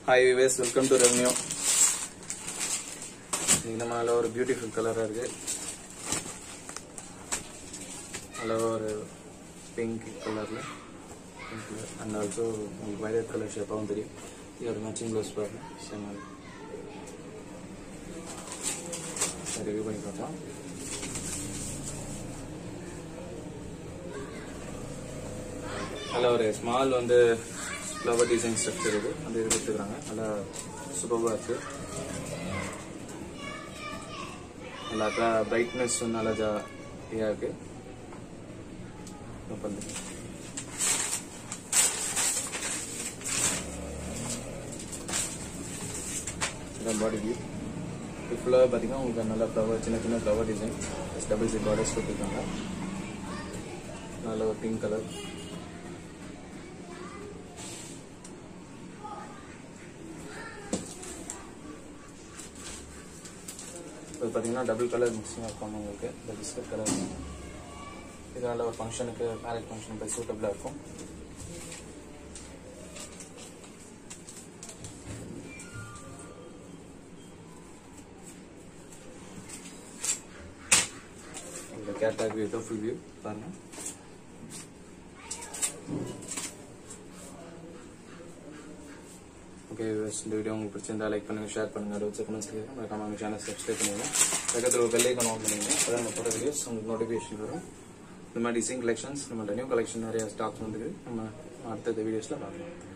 hi viewers welcome to revenue இன்னைக்கு நம்ம நல்ல ஒரு பியூட்டிஃபுல் கலராக இருக்கு நல்ல ஒரு பிங்க் கலரில் பிங்க் கலர் அண்ட் ஆல்சோ உங்களுக்கு வயலட் கலர் ஷேப்பாகவும் தெரியும் இதோட மேட்சிங் ப்ளவுஸ் பாருங்க செம்ம ரிவ்யூ பண்ணி பார்க்கலாம் நல்ல ஒரு ஸ்மால் வந்து ஃப்ளவர் டிசைன் ஸ்ட்ரக்சர் இது அந்த இது கொடுத்துருக்காங்க நல்லா சூப்பராக இருக்கு நல்லா பிரைட்னஸ் நல்லா ஜாலியாக இருக்கு இப்போ வந்து இதான் பாடி வியூ இது ஃபுல்லாக பார்த்தீங்கன்னா உங்களுக்கு நல்ல ஃப்ளவர் சின்ன சின்ன flower design double C borders கொடுத்துருக்காங்க நல்ல ஒரு பிங்க் கலர் இப்போ பார்த்தீங்கன்னா டபுள் கலர் மிக்சிங்காக இருக்கும் உங்களுக்கு இந்த பிஸ்கட் கலர் இதனால ஒரு ஃபங்க்ஷனுக்கு மேரேஜ் ஃபங்க்ஷனுக்கு சூட்டபிளாக இருக்கும் இந்த கேட்டாக் வியூ ஃபுல் வியூ பாருங்க ஓகே இந்த வீடியோ உங்களுக்கு பிடிச்சிருந்தா லைக் பண்ணுங்க ஷேர் பண்ணுங்க ரோட்ஸ் கமெண்ட்ஸ் கேட்குறேன் மறக்காம நம்ம சேனல் சப்ஸ்கிரைப் பண்ணுங்க பக்கத்தில் ஒரு பெல் ஐக்கான் ஆன் பண்ணுங்க அதான் நம்ம போகிற வீடியோஸ் உங்களுக்கு நோட்டிஃபிகேஷன் வரும் இந்த மாதிரி டிசைன் கலெக்ஷன்ஸ் நம்மள்ட்ட நியூ கலெக்ஷன் நிறைய ஸ்டாக்ஸ் வந்துருக்கு நம்ம அடுத்த வீடியோஸில் பார்க்கலாம்